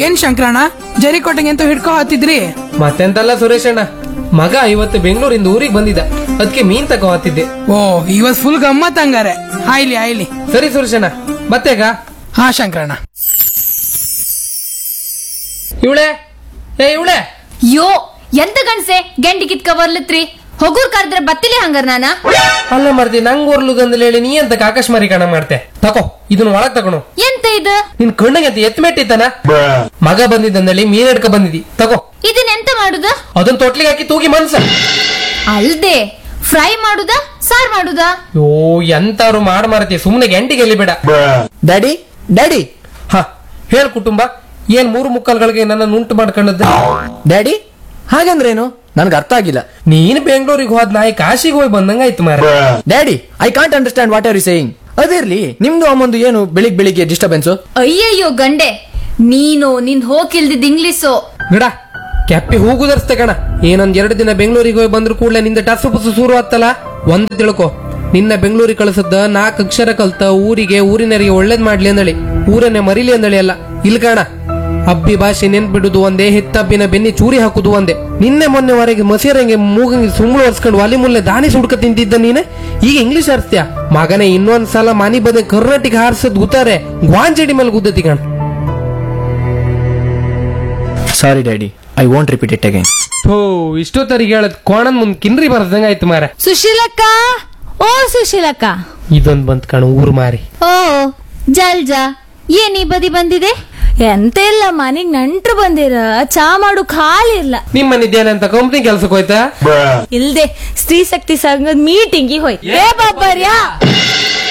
ಏನ್ ಶಂಕರಣ್ಣ ಜರಿಕೋಟೆಗೆ ಅಂತ ಹಿಡ್ಕೊ ಹತ್ತಿದ್ರಿ ಮತ್ತೆಂತಲ್ಲ ಸುರೇಶಣ್ಣ ಮಗ ಇವತ್ತು ಬೆಂಗಳೂರಿಂದ ಊರಿಗೆ ಬಂದಿದ್ದ ಅದಕ್ಕೆ ಮೀನ್ ತಗೋ ಹತ್ತಿದ್ದೆ ಓ ಇವತ್ ಫುಲ್ ಗಮ್ಮತ್ ಹಂಗಾರೆ ಆಯ್ಲಿ ಆಯ್ಲಿ ಸರಿ ಸುರೇಶಣ್ಣ ಮತ್ತೆಗ ಹಾ ಶಂಕರಣ್ಣ ಇವಳೆ ಏ ಇವಳೆ ಯೋ ಎಂತ ಗಂಡ್ಸೆ ಗೆಂಡಿ ಕಿತ್ಕ ಬರ್ಲತ್ರಿ ಹೊಗೂರ್ ಕರೆದ್ರೆ ಬತ್ತಿಲಿ ಹಂಗಾರ ನಾನ ಅಲ್ಲ ಮರ್ದಿ ನಂಗ್ ಓರ್ಲುಗಂದ್ರೆ ಹೇಳಿ ನೀ ಅಂತ ಆಕಾಶಮಾರಿ ಕಣ ಮಾಡ್ತೆ ತಕೋ ಇದನ್ನ ಒಳಗ್ ತಗೊಂಡು ಎಂತ ಇದು ನಿನ್ ಕಣ್ಣಿಗೆ ಅಂತ ಎತ್ ಮೆಟ್ಟಿದ್ದಾನ ಮಗ ಬಂದಿದ್ದಂದೇಳಿ ಮೀನ್ ಹಿಡ್ಕ ಬಂದಿದಿ ತಗೋ ಇದನ್ ಎಂತ ಮಾಡುದ ಅದನ್ನ ತೊಟ್ಲಿಗೆ ಹಾಕಿ ತೂಗಿ ಮನ್ಸ ಅಲ್ದೆ ಫ್ರೈ ಮಾಡುದ ಸಾರ್ ಮಾಡುದ ಯೋ ಎಂತಾರು ಮಾಡ್ ಮಾರತಿ ಸುಮ್ನೆ ಗಂಟಿಗೆ ಎಲ್ಲಿ ಬೇಡ ಡ್ಯಾಡಿ ಡ್ಯಾಡಿ ಹ ಹೇಳ್ ಕುಟುಂಬ ಏನ್ ಮೂರು ಮುಕ್ಕಲ್ಗಳಿಗೆ ನನ್ನ ಉಂಟು ಮಾಡ್ಕೊಂಡದ್ದು ಡ್ಯಾಡಿ ಹಾಗಂದ್ರೇನು ನನ್ಗೆ ಅರ್ಥ ಆಗಿಲ್ಲ ನೀನ್ ಬೆಂಗಳೂರಿಗೆ ಹೋದ್ ನಾಯಿ ಕಾಶಿಗೆ ಹೋಗಿ ಬಂದಂಗಾಯ್ತು ಮಾರ daddy I can't understand what are you saying ಅದಿರ್ಲಿ ನಿಮ್ದು ಅಮ್ಮಂದು ಏನು ಬೆಳಿಗ್ ಬೆಳಿಗ್ಗೆ ಡಿಸ್ಟರ್ಬೆನ್ಸ್ ಅಯ್ಯಯ್ಯೋ ಗಂಡೆ ನೀನು ನಿನ್ ಹೋಗಿಲ್ದಿದ್ ಇಂಗ್ಲಿಸು ಗಿಡ ಕೆಪ್ಪಿ ಹೂಗುದರ್ಸ್ತೆ ಕಣ ಏನೊಂದ್ ಎರಡು ದಿನ ಬೆಂಗಳೂರಿಗೆ ಹೋಗಿ ಬಂದ್ರು ಕೂಡಲೇ ನಿಂದ ಟಸು ಪುಸು ಶುರು ಆತ್ತಲ್ಲ ಒಂದ್ ತಿಳ್ಕೊ ನಿನ್ನ ಬೆಂಗಳೂರಿಗೆ ಕಳಿಸದ್ದ ನಾಲ್ಕು ಅಕ್ಷರ ಕಲ್ತ ಊರಿಗೆ ಊರಿನರಿಗೆ ಒಳ್ಳೇದ್ ಮಾಡ್ಲಿ ಅಂದಳಿ ಊರನ್ನೇ ಮರಿಲಿ ಅಂದಳಿ ಅಲ್ಲ ಇಲ್ ಕಾಣ ಅಬ್ಬಿ ಭಾಷೆ ನೆನ್ಪಿಡುದು ಒಂದೇ ಹೆತ್ತಬ್ಬಿನ ಬೆನ್ನಿ ಚೂರಿ ಹಾಕುದು ಒಂದೇ ನಿನ್ನೆ ಮೊನ್ನೆವರೆಗೆ ಮಸೀರಂಗೆ ಮೂಗಂಗೆ ಸುಂಬಳು ಒರ್ಸ್ಕೊಂಡು ಒಲಿ ಮುಲ್ಲೆ ದಾಣಿ ಸುಡ್ಕ ತಿಂತಿದ್ದ ನೀನೆ ಈಗ ಇಂಗ್ಲಿಷ್ ಆರ್ಸ್ತ್ಯಾ ಮಗನೇ ಇನ್ನೊಂದ್ ಸಲ ಮನಿ ಬದ ಕರ್ನಾಟಕ ಹಾರ್ಸದ್ ಗುತ್ತಾರೆ ಗ್ವಾಂಜಡಿ ಮೇಲೆ ಗುದ್ದತಿ ಕಣ sorry daddy I want repeat it again ಥೋ ಇಷ್ಟೊತ್ತರಿಗೆ ಹೇಳದ್ ಕೋಣನ್ ಮುಂದ್ ಕಿನ್ರಿ ಬರ್ದಂಗ ಆಯ್ತು ಮಾರ ಸುಶೀಲಕ್ಕ ಓ ಸುಶೀಲಕ್ಕ ಇದೊಂದ್ ಬಂತ್ ಕಣ ಊರ್ ಮಾರಿ ಓ ಜಲ್ಜಾ ಏನ್ ಈ ಬದಿ ಬಂದಿದೆ ಎಂತ ಇಲ್ಲ ಮನೆಗ್ ನಂಟ್ರು ಬಂದಿರ ಚಾ ಮಾಡು ಖಾಲಿ ಇಲ್ಲ ನಿಮ್ಮ ನಿದ್ದೇನಂತ ಕಂಪ್ನಿ ಕೆಲ್ಸಕ್ಕೆ ಹೋಯ್ತಾ ಇಲ್ದೆ ಸ್ತ್ರೀ ಶಕ್ತಿ ಸಂಘದ ಮೀಟಿಂಗ್ ಹೋಯ್ ಏ ಬಾಬರ್ಯಾ